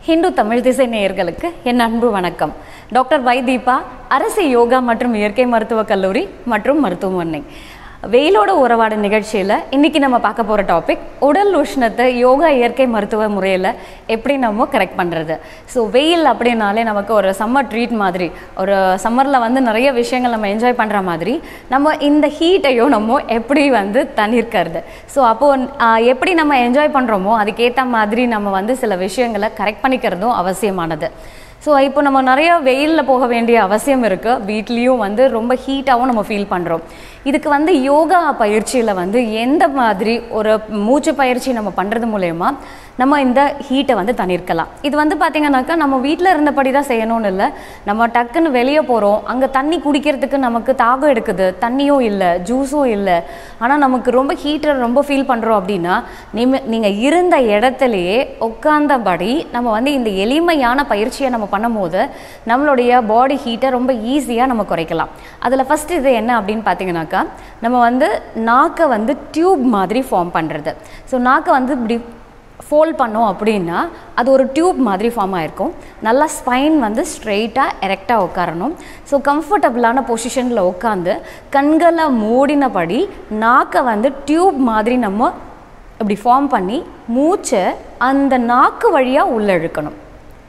ஹிந்து தமிழ் திசை நேயர்களுக்கு என் அன்பு வணக்கம் டாக்டர் வை தீபா அரசு யோகா மற்றும் இயற்கை மருத்துவக் கல்லூரி மற்றும் மருத்துவமனை வெயிலோட உறவாட நிகழ்ச்சியில் இன்னைக்கு நம்ம பார்க்க போகிற டாபிக் உடல் உஷ்ணத்தை யோகா இயற்கை மருத்துவ முறையில் எப்படி நம்ம கரெக்ட் பண்ணுறது ஸோ வெயில் அப்படின்னாலே நமக்கு ஒரு சம்மர் ட்ரீட் மாதிரி ஒரு சம்மரில் வந்து நிறைய விஷயங்கள் நம்ம என்ஜாய் பண்ணுற மாதிரி நம்ம இந்த ஹீட்டையும் நம்ம எப்படி வந்து தணிர்க்கிறது ஸோ அப்போது எப்படி நம்ம என்ஜாய் பண்ணுறோமோ அதுக்கேற்ற மாதிரி நம்ம வந்து சில விஷயங்களை கரெக்ட் பண்ணிக்கிறதும் அவசியமானது ஸோ இப்போ நம்ம நிறைய வெயிலில் போக வேண்டிய அவசியம் இருக்குது வீட்லேயும் வந்து ரொம்ப ஹீட்டாகவும் நம்ம ஃபீல் பண்ணுறோம் இதுக்கு வந்து யோகா பயிற்சியில் வந்து எந்த மாதிரி ஒரு மூச்சு பயிற்சி நம்ம பண்ணுறது மூலயமா நம்ம இந்த ஹீட்டை வந்து தணிர்க்கலாம் இது வந்து பார்த்திங்கனாக்கா நம்ம வீட்டில் இருந்தபடி தான் செய்யணும்னு இல்லை நம்ம டக்குன்னு வெளியே போகிறோம் அங்கே தண்ணி குடிக்கிறதுக்கு நமக்கு தாகம் எடுக்குது தண்ணியும் இல்லை ஜூஸும் இல்லை ஆனால் நமக்கு ரொம்ப ஹீட்டர் ரொம்ப ஃபீல் பண்ணுறோம் அப்படின்னா நீங்க நீங்கள் இருந்த இடத்துலையே உட்காந்தபடி நம்ம வந்து இந்த எளிமையான பயிற்சியை நம்ம பண்ணும்போது நம்மளுடைய பாடி ஹீட்டை ரொம்ப ஈஸியாக நம்ம குறைக்கலாம் அதில் ஃபஸ்ட் இது என்ன அப்படின்னு பார்த்தீங்கன்னாக்கா நம்ம வந்து நாக்கை வந்து டியூப் மாதிரி ஃபார்ம் பண்ணுறது ஸோ நாக்கை வந்து இப்படி ஃபோல்ட் பண்ணோம் அப்படின்னா அது ஒரு டியூப் மாதிரி ஃபார்ம் ஆகிருக்கும் நல்லா ஸ்பைன் வந்து ஸ்ட்ரெயிட்டாக எரெக்டாக உட்காரணும் ஸோ கம்ஃபர்டபுளான பொசிஷனில் உட்காந்து கண்களை மூடினபடி நாக்கை வந்து டியூப் மாதிரி நம்ம இப்படி ஃபார்ம் பண்ணி மூச்சை அந்த நாக்கு வழியாக உள்ள இழுக்கணும்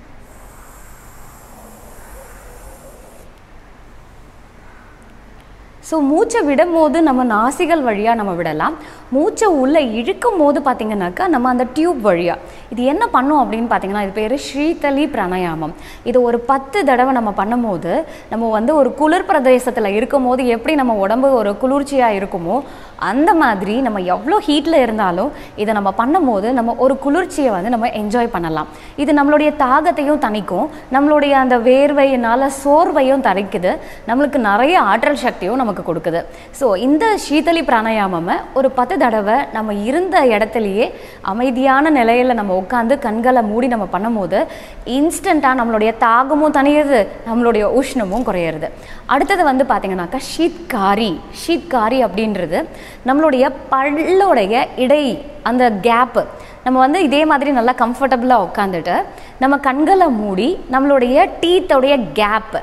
ஸோ மூச்சை விடும்போது நம்ம நாசிகள் வழியாக நம்ம விடலாம் மூச்சை உள்ளே இழுக்கும் போது பார்த்திங்கனாக்கா நம்ம அந்த டியூப் வழியாக இது என்ன பண்ணும் அப்படின்னு பார்த்தீங்கன்னா இது பேர் ஸ்ரீதலி பிராணாயாமம் இது ஒரு பத்து தடவை நம்ம பண்ணும்போது நம்ம வந்து ஒரு குளிர் பிரதேசத்தில் இருக்கும்போது எப்படி நம்ம உடம்பு ஒரு குளிர்ச்சியாக இருக்குமோ அந்த மாதிரி நம்ம எவ்வளோ ஹீட்டில் இருந்தாலும் இதை நம்ம பண்ணும்போது நம்ம ஒரு குளிர்ச்சியை வந்து நம்ம என்ஜாய் பண்ணலாம் இது நம்மளுடைய தாகத்தையும் தணிக்கும் நம்மளுடைய அந்த வேர்வையினால் சோர்வையும் தணிக்குது நம்மளுக்கு நிறைய ஆற்றல் சக்தியும் நமக்கு கொடுக்குது ஸோ இந்த சீதளி பிராணாயாமமை ஒரு பத்து தடவை நம்ம இருந்த இடத்துலையே அமைதியான நிலையில் நம்ம உட்காந்து கண்களை மூடி நம்ம பண்ணும்போது இன்ஸ்டண்ட்டாக நம்மளுடைய தாகமும் தணியுது நம்மளுடைய உஷ்ணமும் குறையிறது அடுத்தது வந்து பார்த்திங்கனாக்கா ஷீத்காரி ஷீத்காரி அப்படின்றது நம்மளுடைய பல்லோடைய இடை அந்த கேப்பு நம்ம வந்து இதே மாதிரி நல்லா கம்ஃபர்டபுளாக உட்காந்துட்டு நம்ம கண்களை மூடி நம்மளுடைய டீத்தோடைய கேப்பு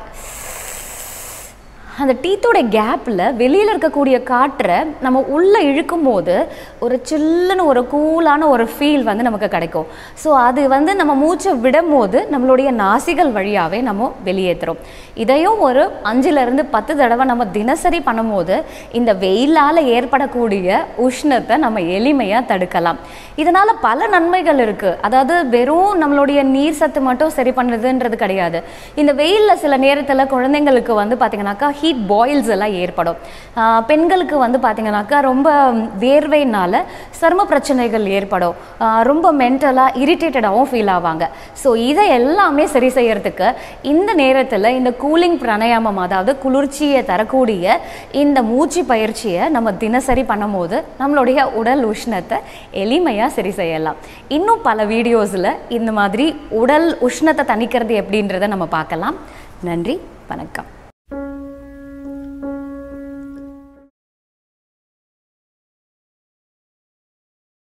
அந்த டீத்தோட கேப்பில் வெளியில் இருக்கக்கூடிய காற்றை நம்ம உள்ளே இழுக்கும் போது ஒரு சில்லுன்னு ஒரு கூலான ஒரு ஃபீல் வந்து நமக்கு கிடைக்கும் ஸோ அது வந்து நம்ம மூச்சை விடும்போது நம்மளுடைய நாசிகள் வழியாகவே நம்ம வெளியேற்றுறோம் இதையும் ஒரு அஞ்சுலேருந்து பத்து தடவை நம்ம தினசரி பண்ணும்போது இந்த வெயிலால் ஏற்படக்கூடிய உஷ்ணத்தை நம்ம எளிமையாக தடுக்கலாம் இதனால் பல நன்மைகள் இருக்குது அதாவது வெறும் நம்மளுடைய நீர் சத்து மட்டும் சரி பண்ணுறதுன்றது கிடையாது இந்த வெயிலில் சில நேரத்தில் குழந்தைங்களுக்கு வந்து பார்த்திங்கனாக்கா ஹீட் பாயில்ஸ் எல்லாம் ஏற்படும் பெண்களுக்கு வந்து பார்த்திங்கனாக்கா ரொம்ப வேர்வையினால் சரும பிரச்சனைகள் ஏற்படும் ரொம்ப மென்டலாக இரிட்டேட்டடாகவும் ஃபீல் ஆவாங்க ஸோ இதை எல்லாமே சரி செய்யறதுக்கு இந்த நேரத்தில் இந்த கூலிங் பிராணாயாமம் அதாவது குளிர்ச்சியை தரக்கூடிய இந்த மூச்சு பயிற்சியை நம்ம தினசரி பண்ணும்போது நம்மளுடைய உடல் உஷ்ணத்தை எளிமையாக சரி செய்யலாம் இன்னும் பல வீடியோஸில் இந்த மாதிரி உடல் உஷ்ணத்தை தணிக்கிறது எப்படின்றத நம்ம பார்க்கலாம் நன்றி வணக்கம்